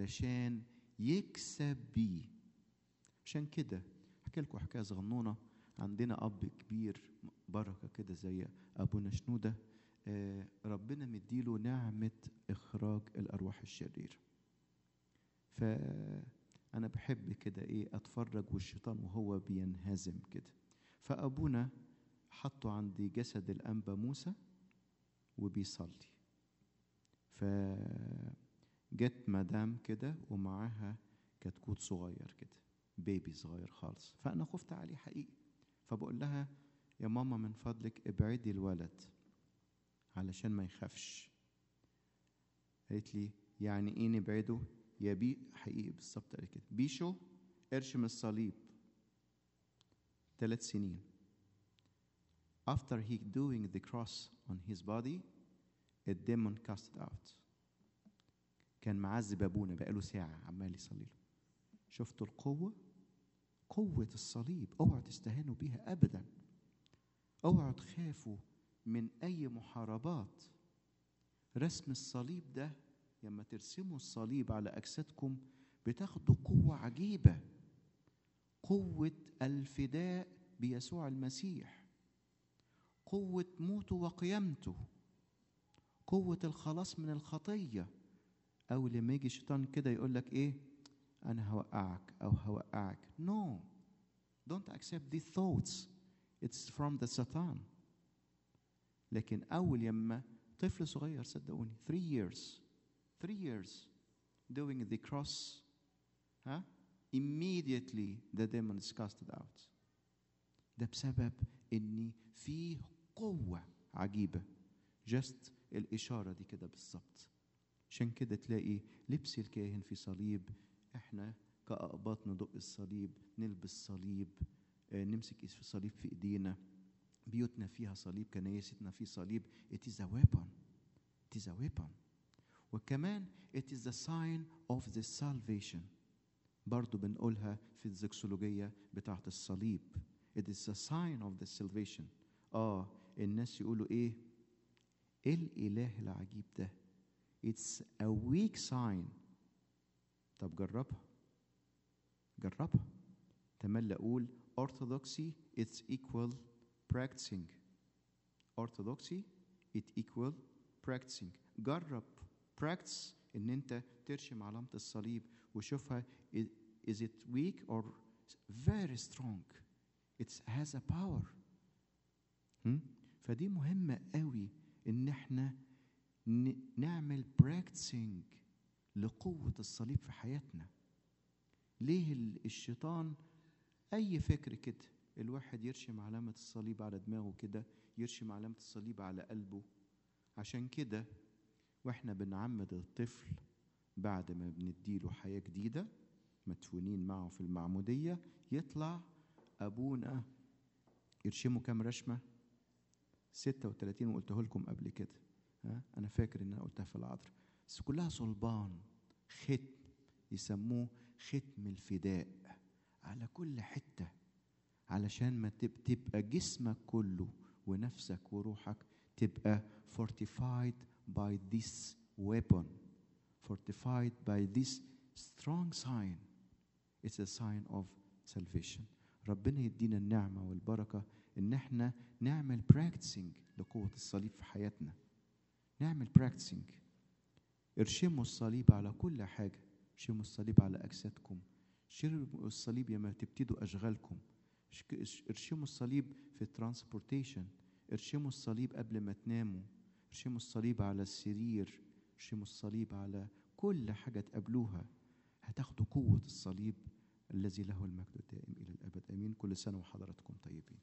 علشان يكسب بيه عشان كده احكي لكم حكايه صغنونه عندنا اب كبير بركه كده زي ابونا شنوده آه، ربنا مديله نعمه اخراج الارواح الشريره فانا بحب كده ايه اتفرج والشيطان وهو بينهزم كده فابونا حطه عند جسد الانبا موسى وبيصلي فجت مدام كده ومعاها كتكوت صغير كده بيبي صغير خالص فانا خفت عليه حقيقي فبقول لها يا ماما من فضلك ابعدي الولد علشان ما يخافش قالت لي يعني ايه نبعده يا بي حقيقي بالظبط قالت كده بيشو ارشم الصليب ثلاث سنين after he doing the cross on his body a demon cast it out كان معذب ابونا بقاله ساعه عمال يصلي له شفتوا القوه قوه الصليب اوعوا تستهانوا بيها ابدا اوعوا تخافوا من اي محاربات رسم الصليب ده لما ترسموا الصليب على اجسادكم بتاخدوا قوه عجيبه قوه الفداء بيسوع المسيح قوه موته وقيامته قوه الخلاص من الخطيه او لما يجي الشيطان كده يقول لك ايه انا هوقعك او هوقعك no don't accept these thoughts it's from the satan لكن اول يما طفل صغير صدقوني 3 years 3 years doing the cross ها immediately the demon is casted out ده بسبب ان فيه قوه عجيبه جست الاشاره دي كده بالظبط عشان كده تلاقي لبس الكاهن في صليب احنا كأقباط ندق الصليب نلبس صليب آه، نمسك في صليب في ايدينا بيوتنا فيها صليب كنايستنا في صليب it is a weapon it is a weapon وكمان it is the sign of the salvation برضو بنقولها في الزكسولوجية بتاعت الصليب it is a sign of the salvation اه الناس يقولوا ايه ايه الاله العجيب ده it's a weak sign طب جربها جربها تملى اقول orthodoxy it's equal practicing orthodoxy it equal practicing جرب practice ان انت ترشم علامة الصليب وشوفها i- is it weak or very strong it has a power هم؟ فدي مهمة قوي ان احنا ن- نعمل براكتسنج لقوة الصليب في حياتنا ليه ال- الشيطان أي فكر كده الواحد يرشم علامة الصليب على دماغه كده يرشم علامة الصليب على قلبه عشان كده واحنا بنعمد الطفل بعد ما بنديله حياة جديدة مدفونين معه في المعمودية يطلع أبونا يرشمه كام رشمة 36 وقلته لكم قبل كده ها انا فاكر ان انا قلتها في العذراء بس كلها صلبان ختم يسموه ختم الفداء على كل حته علشان ما تب- تبقى جسمك كله ونفسك وروحك تبقى fortified by this weapon fortified by this strong sign it's a sign of salvation ربنا يدينا النعمة والبركة إن إحنا نعمل practicing لقوة الصليب في حياتنا نعمل practicing ارشموا الصليب على كل حاجة ارشموا الصليب على أجسادكم ارشموا الصليب لما تبتدوا أشغالكم اشك- ارشموا الصليب في الترانسبورتيشن ارشموا الصليب قبل ما تناموا ارشموا الصليب على السرير ارشموا الصليب على كل حاجة تقابلوها هتاخدوا قوة الصليب الذي له المجد الدائم إلى الأبد آمين كل سنة وحضراتكم طيبين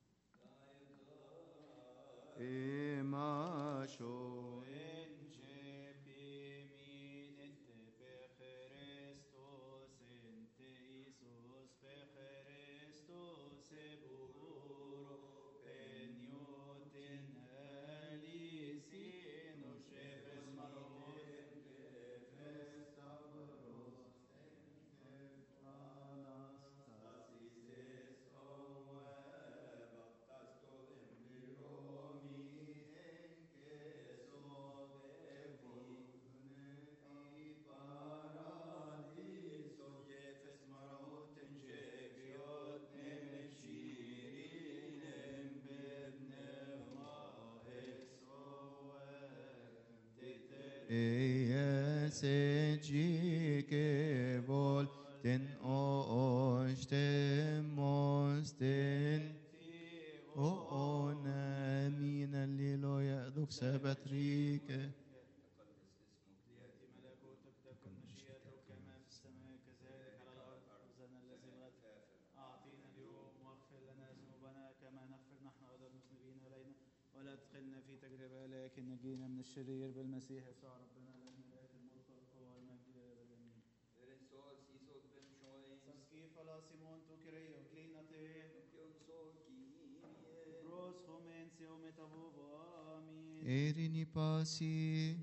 إيماشو Anastasis ESGike volten ostemosten O ona min alleluia doxa patrike يأتي ملكوتك تكن مشيئتك كما في السماء كذلك على الأرض خبزنا الذي غد أعطينا اليوم واغفر لنا ذنوبنا كما نغفر نحن أيضا المذنبين إلينا ولا تدخلنا في تجربة لكن نجينا من الشرير بالمسيح يسوع ربنا لنا ملك الملك والقوة والمجد إلى الأبد آمين. Saskif alla Simon tu kireo klinate Bros homensio metavuvo amin إيريني باسي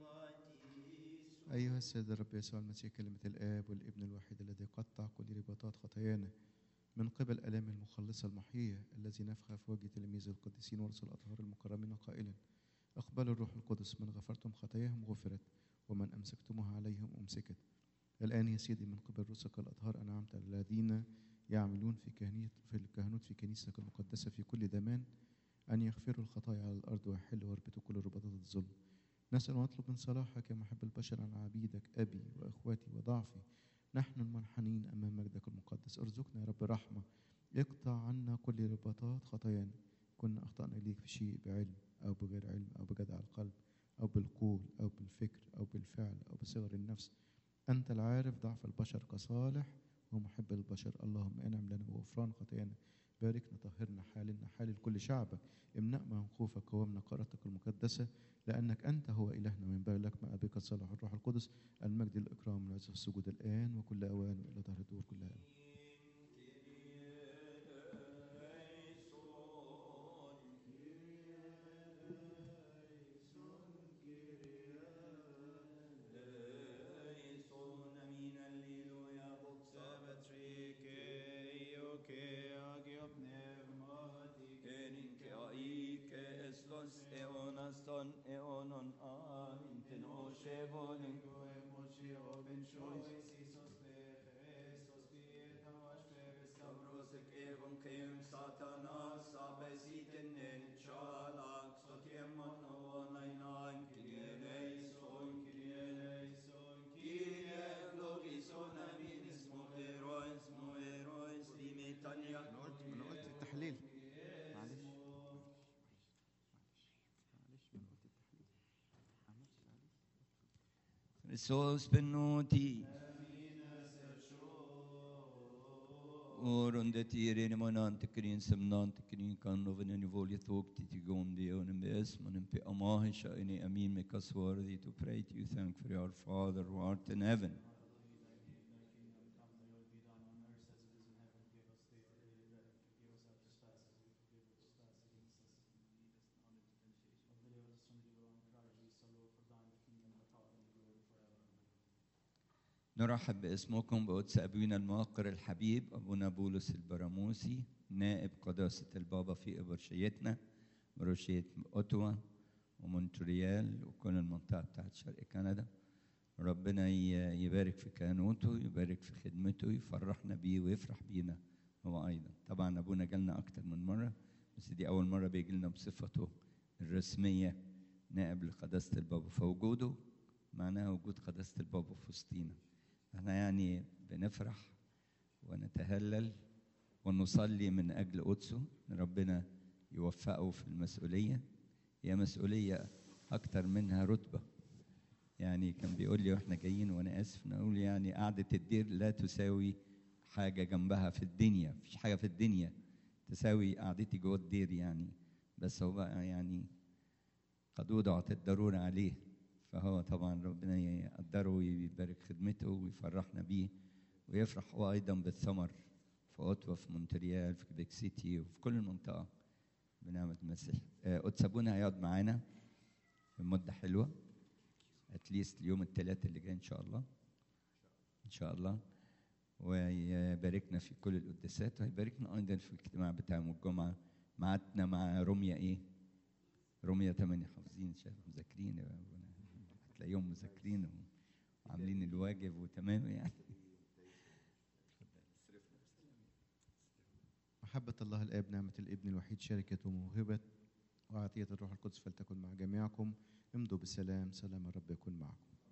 أيها السيد الرب يسوع المسيح كلمة الآب والابن الوحيد الذي قطع كل رباطات خطايانا من قبل ألام المخلصة المحية الذي نفخ في وجه تلاميذ القديسين ورسل الأطهار المكرمين قائلا اقبلوا الروح القدس من غفرتم خطاياهم غفرت ومن أمسكتموها عليهم أمسكت الآن يا سيدي من قبل رسلك الأطهار أنعمت على الذين يعملون في كهنية في الكهنوت في كنيستك المقدسة في كل زمان أن يغفروا الخطايا على الأرض ويحلوا ويربطوا كل رباطات الظلم نسأل ونطلب من صلاحك يا محب البشر عن عبيدك أبي وإخواتي وضعفي نحن المنحنين أمام مجدك المقدس ارزقنا يا رب رحمة اقطع عنا كل رباطات خطايانا كنا أخطأنا إليك في شيء بعلم أو بغير علم أو بجدع القلب أو بالقول أو بالفكر أو بالفعل أو بصغر النفس أنت العارف ضعف البشر كصالح ومحب البشر اللهم انعم لنا بغفران خطايانا باركنا طهرنا حالنا حال كل شعبك امنعنا من خوفك قوامنا قارتك المقدسة لأنك أنت هو إلهنا وينبغي لك ما أبيك الصلاح الروح القدس المجد الإكرام والعز والسجود الآن وكل أوان وإلى دهر الدور كلها أنا قلت أنا قلت التحليل معلش Christos benoti. Oron det ger en monante krin semnante krin kan of en volie thok ti gondi on en bes man en pe amahisha in amin me kasworthy to pray to you thank for our father who art in heaven نرحب باسمكم بقدس أبينا الموقر الحبيب أبونا بولس البراموسي نائب قداسة البابا في إبرشيتنا برشية أوتوا ومونتريال وكل المنطقة بتاعت شرق كندا ربنا ي- يبارك في كهنوته يبارك في خدمته يفرحنا بيه ويفرح بينا هو أيضا طبعا أبونا جالنا أكتر من مرة بس دي أول مرة بيجي لنا بصفته الرسمية نائب لقداسة البابا فوجوده معناه وجود قداسة البابا في وسطينا احنا يعني بنفرح ونتهلل ونصلي من أجل قدسه إن ربنا يوفقه في المسؤولية هي مسؤولية أكتر منها رتبة يعني كان بيقول لي واحنا جايين وانا اسف نقول يعني قعدة الدير لا تساوي حاجة جنبها في الدنيا مفيش حاجة في الدنيا تساوي قعدتي جوه الدير يعني بس هو بقى يعني قد وضعت الضرورة عليه فهو طبعا ربنا يقدره ويبارك خدمته ويفرحنا بيه ويفرح هو أيضا بالثمر في أوتوا في مونتريال في كيبيك سيتي وفي كل المنطقة بنعمة المسيح آه، قدس أبونا هيقعد معانا لمدة حلوة اتليست اليوم الثلاث اللي جاي إن شاء الله إن شاء الله ويباركنا في كل القداسات ويباركنا أيضا في الاجتماع بتاع يوم الجمعة معتنا مع رمية إيه؟ رمية 8 حافظين شايف مذاكرين يا أبونا. هتلاقيهم مذاكرين وعاملين الواجب وتمام يعني محبة الله الآب نعمة الابن الوحيد شركة وموهبة وعطية الروح القدس فلتكن مع جميعكم امضوا بسلام سلام الرب يكون معكم